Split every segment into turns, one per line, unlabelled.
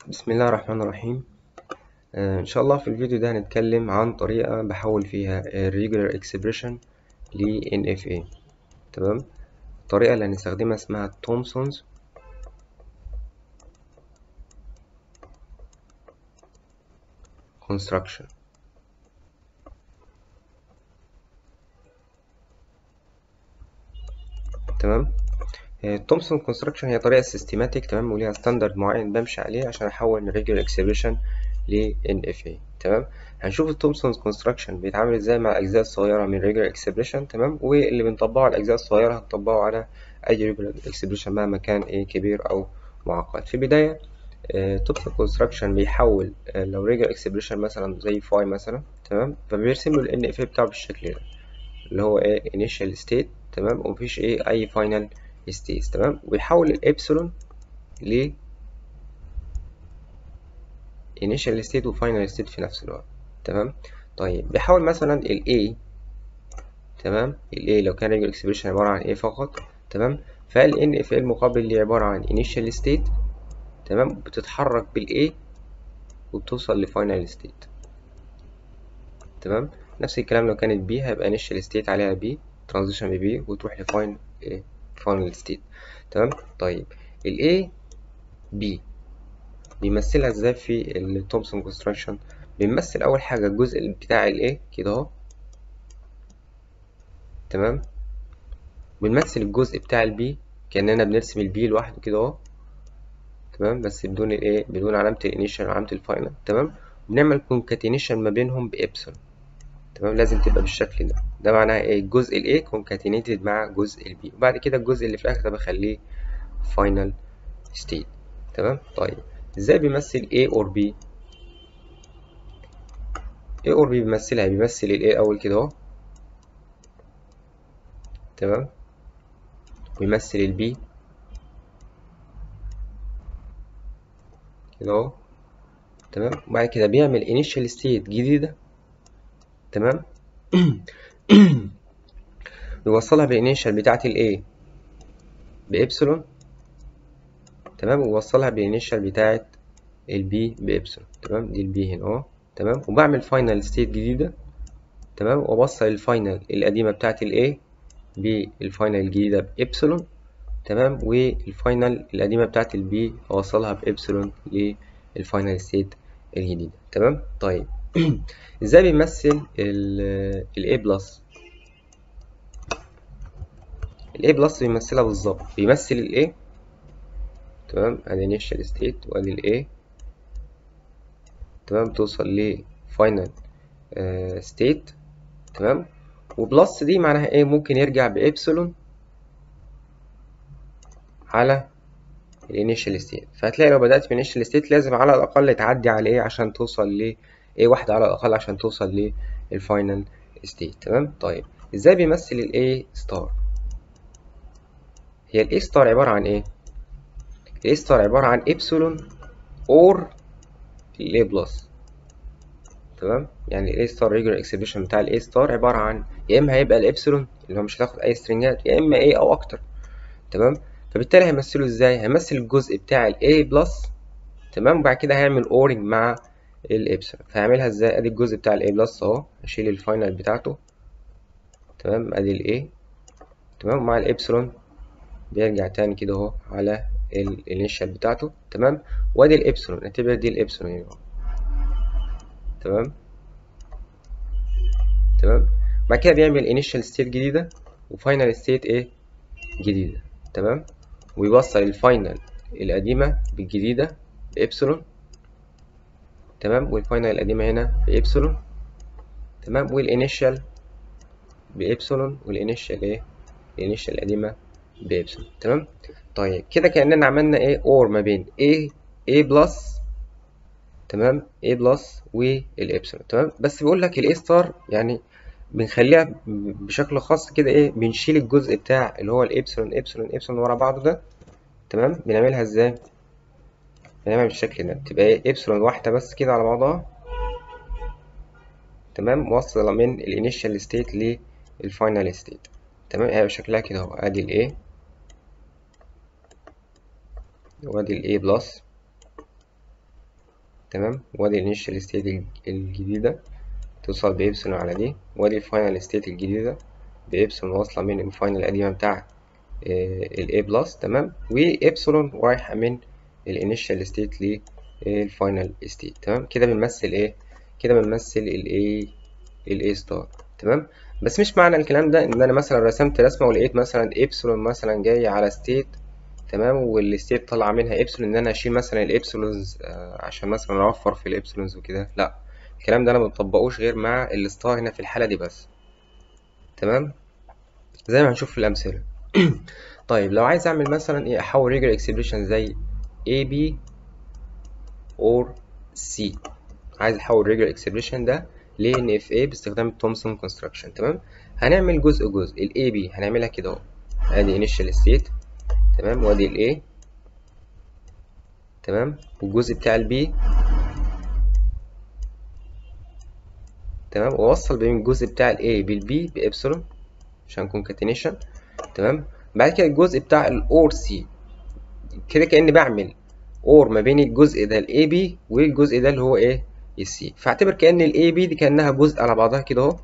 بسم الله الرحمن الرحيم آه إن شاء الله في الفيديو ده هنتكلم عن طريقة بحول فيها ال regular expression ل NFA تمام الطريقة اللي هنستخدمها اسمها تومسونز construction تمام تومسون كونستراكشن هي طريقة سيستماتيك تمام وليها ستاندرد معين بمشي عليه عشان احول من regular expression ل NFA تمام هنشوف التومسون كونستراكشن بيتعامل ازاي مع الاجزاء الصغيرة من regular expression تمام واللي بنطبقه على الاجزاء الصغيرة هنطبقه على اي regular expression مهما كان ايه كبير او معقد في البداية تومسون كونستراكشن بيحول لو regular expression مثلا زي فاي مثلا تمام فبيرسم له ال NFA بتاعه بالشكل ده اللي هو ايه initial state تمام ومفيش ايه اي final ستيز تمام ويحول الابسلون ل initial state و final state في نفس الوقت تمام طيب بيحول مثلا ال A تمام ال A لو كان regular expression عبارة عن A فقط تمام فال N في المقابل اللي عبارة عن initial state تمام بتتحرك بال A وبتوصل ل final state تمام نفس الكلام لو كانت B هيبقى initial state عليها B transition ب B وتروح ل final A final state تمام طيب ال A B بيمثلها ازاي في التومسون كونستراكشن بيمثل اول حاجه الجزء بتاع ال A كده اهو تمام بنمثل الجزء بتاع ال B كاننا بنرسم ال B لوحده كده اهو تمام بس بدون ال A بدون علامه الانيشال وعلامه الفاينل تمام بنعمل كونكاتينيشن ما بينهم بإبسلون تمام لازم تبقى بالشكل ده ده معناها ايه الجزء ال A concatenated مع جزء ال B وبعد كده الجزء اللي في الاخر ده بخليه final state تمام طيب ازاي بيمثل A or B A or B بيمثلها بيمثل ال A اول كده اهو تمام ويمثل ال B كده اهو تمام وبعد كده بيعمل initial state جديدة تمام ويوصلها بالانيشال بتاعت ال A بإبسلون تمام ويوصلها بالانيشال بتاعت ال B بإبسلون تمام دي ال B هنا اهو تمام وبعمل فاينل ستيت جديدة تمام وأوصل الفاينل القديمة بتاعت ال A بالفاينل الجديدة بإبسلون تمام والفاينل القديمة بتاعت ال B أوصلها بإبسلون للفاينل ستيت الجديدة تمام طيب ازاي بيمثل ال A بلس ال A بلس بيمثلها بالظبط بيمثل ال A تمام ادي initial state وادي ال A تمام توصل ل final uh, state تمام وبلس دي معناها ايه ممكن يرجع بإبسلون على الانيشال ستيت فهتلاقي لو بدأت بالانيشال ستيت لازم على الأقل تعدي على ايه عشان توصل ل ايه واحدة على الأقل عشان توصل للفاينل ستيت تمام طيب ازاي بيمثل ال A ستار هي ال A ستار عبارة عن ايه ال A ستار عبارة عن إبسلون اور ال A بلس تمام يعني ال A ستار ريجولار اكسبريشن بتاع ال A ستار عبارة عن يا إما هيبقى الإبسلون اللي هو مش هتاخد أي سترنجات يا إما A أو أكتر تمام فبالتالي هيمثله ازاي هيمثل الجزء بتاع ال A بلس تمام وبعد كده هيعمل اورنج مع الابسلون فهعملها ازاي ادي الجزء بتاع الاي بلس اهو اشيل الفاينل بتاعته تمام ادي الاي تمام مع الابسلون بيرجع تاني كده اهو على الانيشال بتاعته تمام وادي الابسلون اعتبر دي الابسلون يعني تمام تمام بعد كده بيعمل انيشال ستيت جديده وفاينل ستيت ايه جديده تمام ويوصل الفاينل القديمه بالجديده بابسلون تمام والفاينل القديمة هنا بإبسلون تمام والإنيشال بإبسلون والإنيشال إيه الإنيشال القديمة بإبسلون تمام طيب كده كأننا عملنا إيه أور ما بين A A بلس تمام A بلس والإبسلون تمام بس بيقول لك الإيه ستار يعني بنخليها بشكل خاص كده إيه بنشيل الجزء بتاع اللي هو الإبسلون إبسلون إبسلون ورا بعضه ده تمام بنعملها إزاي بنعمل بالشكل ده تبقى ايه ابسلون واحدة بس كده على بعضها تمام موصلة من الانيشال ستيت للفاينل ستيت تمام هيبقى شكلها كده اهو ادي ال A وادي ال A بلس تمام وادي الانيشال ستيت الجديدة توصل بإبسلون على دي وادي الفاينل ستيت الجديدة بإبسلون واصلة من الفاينل القديمة بتاع ال A بلس تمام وإبسلون رايحة من الانيشال ستيت للفاينل ستيت تمام كده بنمثل إيه كده بنمثل ال A ال A ستار تمام بس مش معنى الكلام ده ان انا مثلا رسمت رسمه ولقيت مثلا ابسلون مثلا جاي على ستيت تمام والستيت طالعه منها ابسلون ان انا اشيل مثلا الابسلونز آه عشان مثلا اوفر في الابسلونز وكده لا الكلام ده انا ما بطبقوش غير مع الستار هنا في الحاله دي بس تمام زي ما هنشوف في الامثله طيب لو عايز اعمل مثلا ايه احول ريجر اكسبريشن زي اي بي اور سي عايز احول ريجر اكسبريشن ده ل NFA باستخدام تومسون كونستراكشن تمام هنعمل جزء جزء ال AB هنعملها كده اهو ادي initial state تمام وادي ال A تمام والجزء بتاع ال B تمام واوصل بين الجزء بتاع ال A بال B بإبسلون عشان كونكاتينيشن تمام بعد كده الجزء بتاع ال OR C كده كأني بعمل OR ما بين الجزء ده ال AB والجزء ده اللي هو ايه السي فاعتبر كأن ال AB دي كأنها جزء على بعضها كده اهو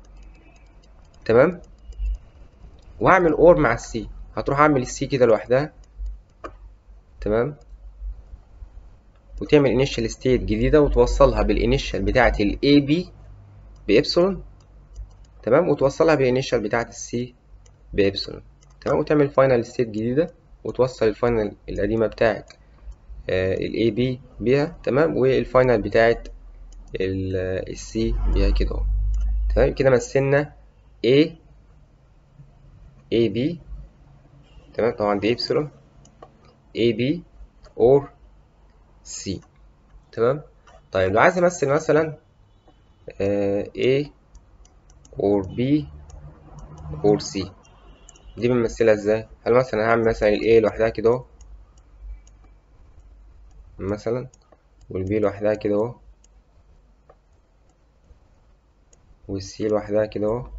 تمام وهعمل اور مع السي هتروح اعمل السي كده لوحدها تمام وتعمل انيشال ستيت جديدة وتوصلها بالانيشال بتاعة ال AB بإبسلون تمام وتوصلها بالانيشال بتاعة السي بإبسلون تمام وتعمل فاينل ستيت جديدة وتوصل الفاينل القديمة بتاعة ال AB بيها تمام والفاينل بتاعة السي بيها كده اهو تمام كده مثلنا A AB تمام طبعا دي إبسلون AB or C تمام طيب لو عايز أمثل مثلا آه A or B or C دي بنمثلها ازاي؟ هل مثلا هعمل مثلا ال A لوحدها كده اهو مثلا والبي لوحدها كده اهو والسي لوحدها كده اهو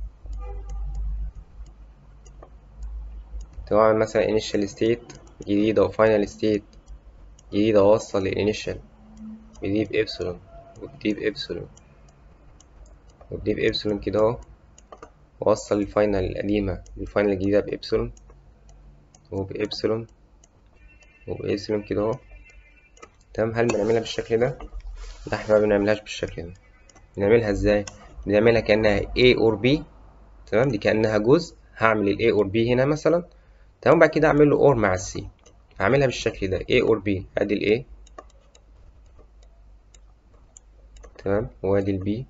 طبعا مثلا initial state جديدة و final state جديدة أوصل للinitial بدي بإبسلون ودي بإبسلون ودي بإبسلون كده اهو وأوصل الفاينل القديمة للفاينل الجديدة بإبسلون وبإبسلون وبإبسلون كده اهو تمام هل بنعملها بالشكل ده؟ لا احنا ما بنعملهاش بالشكل ده بنعملها ازاي؟ بنعملها كأنها A or B تمام دي كأنها جزء هعمل ال A or B هنا مثلا تمام بعد كده أعمل له or مع ال C هعملها بالشكل ده A or B أدي ال A تمام وأدي ال B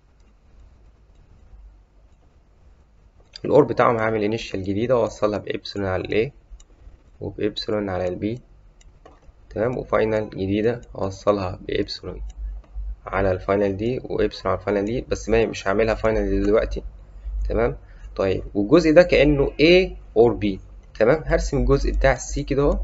الأور بتاعهم هعمل انيشال جديدة وأوصلها بإبسلون على ال A وبإبسلون على ال B تمام وفاينل جديدة أوصلها بإبسلون على الفاينل دي وإبسلون على الفاينل دي بس ما مش هعملها فاينل دلوقتي تمام طيب والجزء ده كأنه A or B تمام هرسم الجزء بتاع السي كده اهو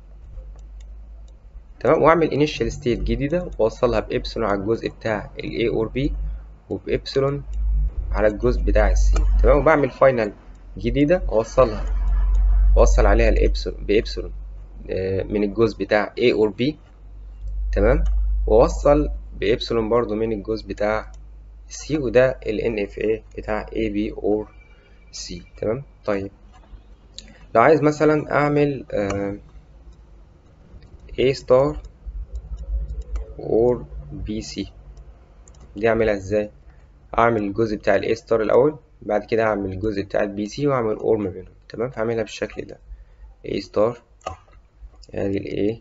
تمام واعمل initial state جديدة واوصلها بإبسلون على الجزء بتاع ال A or B وبإبسلون على الجزء بتاع السي تمام وبعمل فاينل جديدة اوصلها اوصل عليها الإبسلون بإبسلون من الجزء بتاع A or B تمام ووصل بإبسلون برضو من الجزء بتاع C وده ال NFA بتاع AB or C تمام طيب لو عايز مثلا أعمل آه A star or BC دي أعملها إزاي؟ أعمل الجزء بتاع ال A star الأول بعد كده أعمل الجزء بتاع ال BC وأعمل OR ما بينهم تمام فأعملها بالشكل ده A star ادي ال A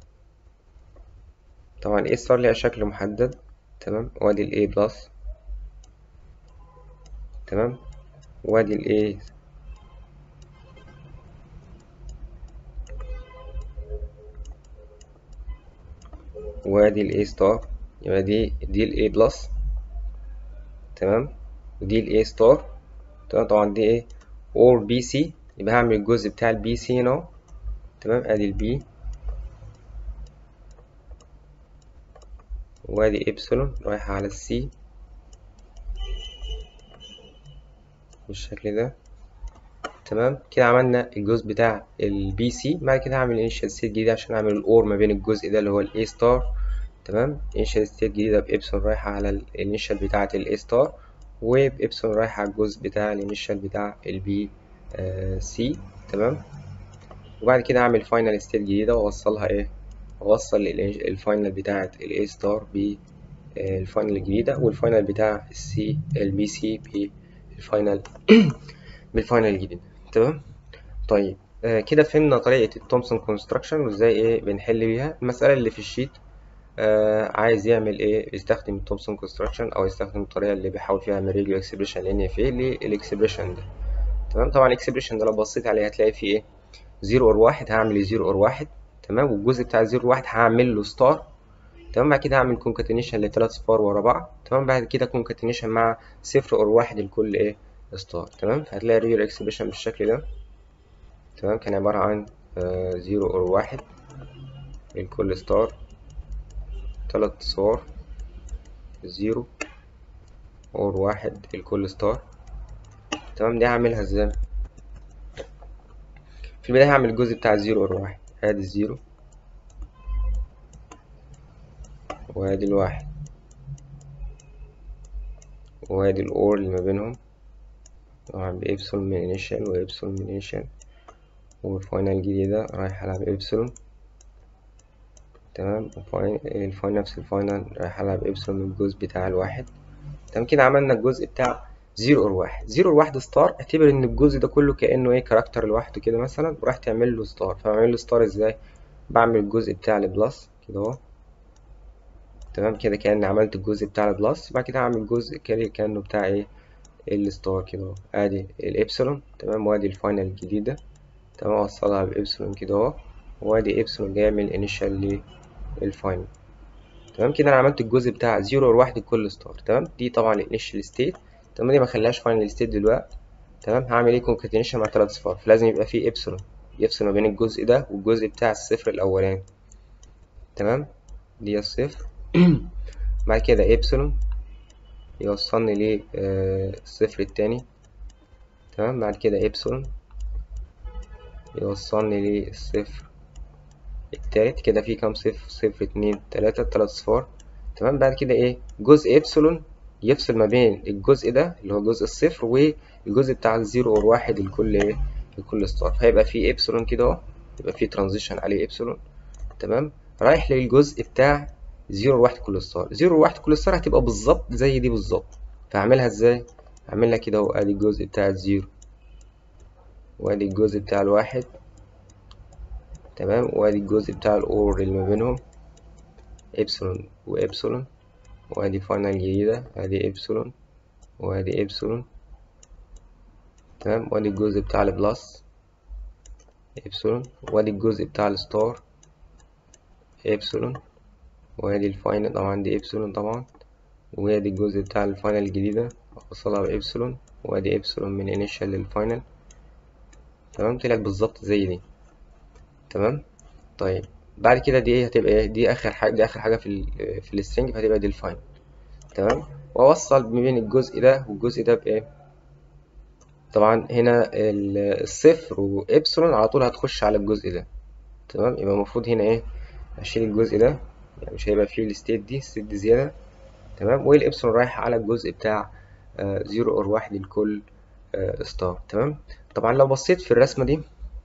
طبعا A ستار ليها شكل محدد تمام وادي ال A بلس تمام وادي ال A وادي ال A ستار يبقى دي دي ال A بلس تمام ودي ال A ستار تمام طبعا دي ايه اور بي سي يبقى هعمل الجزء بتاع البي سي هنا تمام ادي البي وادي إبسلون رايحة على السي بالشكل ده تمام كده عملنا الجزء بتاع البي سي بعد كده هعمل انيشال ستيت جديد عشان اعمل الاور ما بين الجزء ده اللي هو الاي ستار تمام initial state جديدة بإبسون رايحة على الانيشال بتاعة ال A ستار وبإبسون رايحة على الجزء بتاع الانيشال بتاع ال B C تمام وبعد كده أعمل final state جديدة وأوصلها إيه أوصل الفاينل بتاعة ال A ستار بالفاينل الجديدة والفاينل بتاع ال C ال B C بالفاينل بالفاينل الجديد تمام طيب آه كده فهمنا طريقة التومسون كونستراكشن وازاي ايه بنحل بيها المسألة اللي في الشيت آه عايز يعمل ايه يستخدم التومسون كونستراكشن او يستخدم الطريقة اللي بيحاول فيها من ريجيو اكسبريشن لان في للاكسبريشن ده تمام طبعا الاكسبريشن ده لو بصيت عليه هتلاقي فيه ايه زيرو اور واحد هعمل زيرو اور واحد تمام والجزء بتاع زيرو واحد هعمل له ستار تمام بعد كده هعمل كونكاتينيشن لثلاث صفار ورا بعض تمام بعد كده كونكاتينيشن مع صفر اور واحد لكل ايه ستار تمام فهتلاقي الريجيو اكسبريشن بالشكل ده تمام كان عبارة عن زيرو اور واحد لكل ستار تلات صور زيرو اور واحد لكل ستار تمام دي هعملها ازاي في البداية هعمل الجزء بتاع الزيرو اور واحد ادي الزيرو وادي الواحد وادي الاور اللي ما بينهم طبعا بإبسلون من انيشال وإبسلون من انيشال والفاينل جديدة رايح ألعب إبسلون تمام الفاينل نفس الفاينل رايح ألعب إبسلون من الجزء بتاع الواحد تمام كده عملنا الجزء بتاع زيرو اور واحد زيرو اور واحد ستار اعتبر ان الجزء ده كله كأنه ايه كاركتر لوحده كده مثلا وراح تعمل له ستار فبعمل له ستار ازاي بعمل الجزء بتاع البلس كده اهو تمام كده كأني عملت الجزء بتاع البلس بعد كده هعمل جزء كده كأنه بتاع ايه الستار كده اهو ادي الابسلون تمام وادي الفاينل الجديدة تمام اوصلها بإبسلون كده اهو وادي إبسلون جاي من الانيشال للفاينل تمام كده انا عملت الجزء بتاع زيرو اور واحد لكل ستار تمام دي طبعا الانيشال ستيت تمام دي ما خليهاش فاينل ستيت دلوقتي تمام هعمل ايه كونكاتينيشن مع ثلاث صفار فلازم يبقى فيه إبسلون يفصل ما بين الجزء ده والجزء بتاع الصفر الاولاني تمام دي الصفر بعد كده إبسلون يوصلني للصفر التاني تمام بعد كده إبسلون يوصلني للصفر التالت كده في كام صفر صفر اتنين تلاتة تلات صفار تمام بعد كده ايه جزء إبسلون يفصل ما بين الجزء ده اللي هو جزء الصفر والجزء بتاع الزيرو اور واحد لكل ايه لكل ستار فهيبقى في إبسلون كده اهو يبقى في ترانزيشن عليه إبسلون تمام رايح للجزء بتاع زيرو اور واحد كل ستار زيرو اور واحد كل ستار هتبقى بالظبط زي دي بالظبط فهعملها ازاي هعملها كده اهو ادي الجزء بتاع الزيرو وادي الجزء بتاع الواحد تمام وادي الجزء بتاع الاور اللي ما بينهم ابسلون وابسلون وادي فاينل جديدة ادي ابسلون وادي ابسلون تمام وادي الجزء بتاع البلس ابسلون وادي الجزء بتاع الستار ابسلون وادي الفاينل طبعا دي ابسلون طبعا وادي الجزء بتاع الفاينل الجديدة اوصلها بابسلون وادي ابسلون من انيشال للفاينل تمام طلعت بالظبط زي دي تمام طيب بعد كده دي ايه هتبقى ايه دي اخر حاجه دي اخر حاجه في ال في السترنج فهتبقى دي الفاينل تمام واوصل ما بين الجزء ده والجزء ده بايه طبعا هنا الصفر وابسلون على طول هتخش على الجزء ده تمام يبقى المفروض هنا ايه اشيل الجزء ده يعني مش هيبقى فيه الستيت دي الستيت دي زياده تمام والابسلون رايح على الجزء بتاع آه زيرو اور واحد لكل آه ستار تمام طبعا لو بصيت في الرسمه دي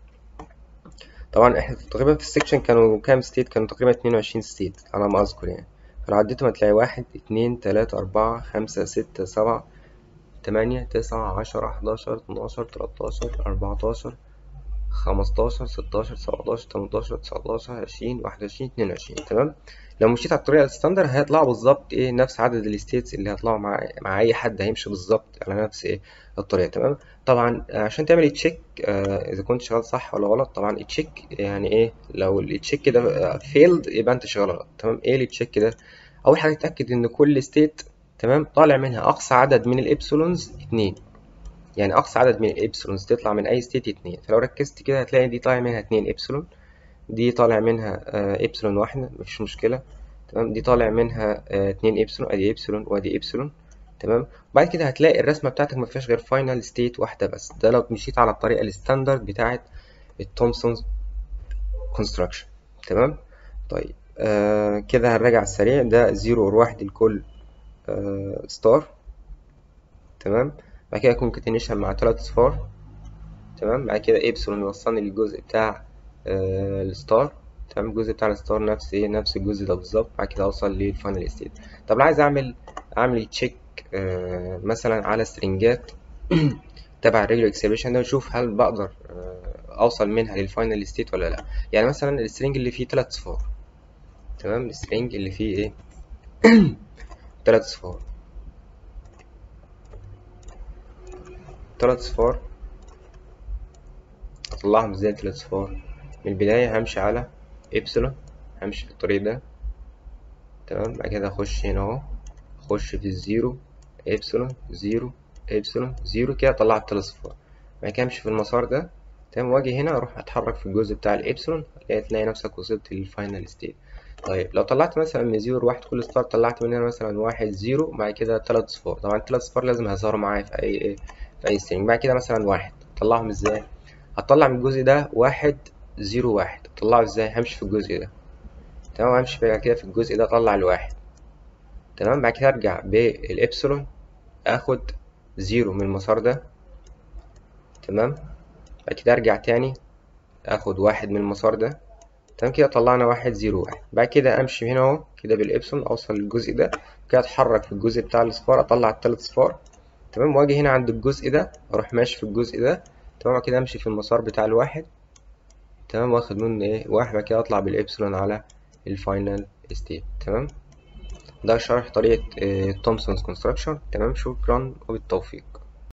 طبعا احنا تقريبا في السكشن كانوا كام ستيت كانوا تقريبا 22 ستيت على ما اذكر يعني فلو عديتهم هتلاقي واحد اتنين تلاتة أربعة خمسة ستة سبعة تمانية تسعة عشرة حداشر اتناشر تلاتاشر أربعتاشر خمستاشر ستاشر سبعتاشر تمنتاشر تسعتاشر عشرين واحد وعشرين اتنين وعشرين تمام لو مشيت على الطريقة الستاندر هيطلعوا بالظبط ايه نفس عدد الستيتس اللي هيطلعوا مع مع أي حد هيمشي بالظبط على نفس ايه الطريقة تمام طبعا عشان تعمل تشيك آه اذا كنت شغال صح ولا غلط طبعا التشيك يعني ايه لو التشيك ده فيلد يبقى انت شغال غلط تمام ايه التشيك ده اول حاجه تتاكد ان كل ستيت تمام طالع منها اقصى عدد من الابسلونز اتنين يعني اقصى عدد من الابسلونز تطلع من اي ستيت اتنين فلو ركزت كده هتلاقي دي طالع منها اتنين ابسلون دي طالع منها آه ابسلون واحده مفيش مشكله تمام دي طالع منها آه اتنين ابسلون ادي ابسلون وادي ابسلون تمام بعد كده هتلاقي الرسمه بتاعتك ما فيهاش غير فاينل ستيت واحده بس ده لو مشيت على الطريقه الستاندرد بتاعه التومسونز كونستراكشن تمام طيب آه كده هنراجع السريع ده زيرو اور واحد لكل آه ستار تمام بعد كده كونكاتينيشن مع تلات صفار تمام بعد كده ايبسلون يوصلني للجزء بتاع آه الستار تمام الجزء بتاع الستار نفس ايه نفس الجزء ده بالظبط بعد كده اوصل للفاينل ستيت طب لو عايز اعمل اعمل تشيك آه مثلا على سترنجات تبع الريجولار اكسبريشن ده ونشوف هل بقدر آه اوصل منها للفاينل ستيت ولا لا يعني مثلا السترنج اللي فيه تلات صفار تمام السترنج اللي فيه ايه تلات صفار تلات صفار اطلعهم ازاي تلات صفار من البداية همشي على ابسلون همشي في الطريق ده تمام بعد كده اخش هنا اهو اخش في الزيرو ابسلون زيرو ابسلون زيرو كده طلعت تلات صفار بعد كده امشي في المسار ده تمام واجي هنا اروح اتحرك في الجزء بتاع الابسلون تلاقي نفسك وصلت للفاينل ستيت طيب لو طلعت مثلا من زيرو لواحد كل ستار طلعت من هنا مثلا واحد زيرو بعد كده تلات صفار طبعا التلات صفار لازم هيظهروا معايا في اي ايه في اي سترينج بعد كده مثلا واحد اطلعهم ازاي هطلع من الجزء ده واحد زيرو واحد اطلعه ازاي همشي في الجزء ده تمام همشي بعد كده في الجزء ده اطلع الواحد تمام بعد كده ارجع بالابسلون اخد زيرو من المسار ده تمام بعد كده ارجع تاني اخد واحد من المسار ده تمام كده طلعنا واحد زيرو واحد بعد كده امشي هنا اهو كده بالابسلون اوصل للجزء ده كده اتحرك في الجزء بتاع الاصفار اطلع التلات صفار تمام واجي هنا عند الجزء ده اروح ماشي في الجزء ده تمام كده امشي في المسار بتاع الواحد تمام واخد منه ايه واحد بعد كده اطلع بالابسلون على الفاينل ستيت تمام ده شرح طريقة تومسونز كونستراكشن تمام شكرا وبالتوفيق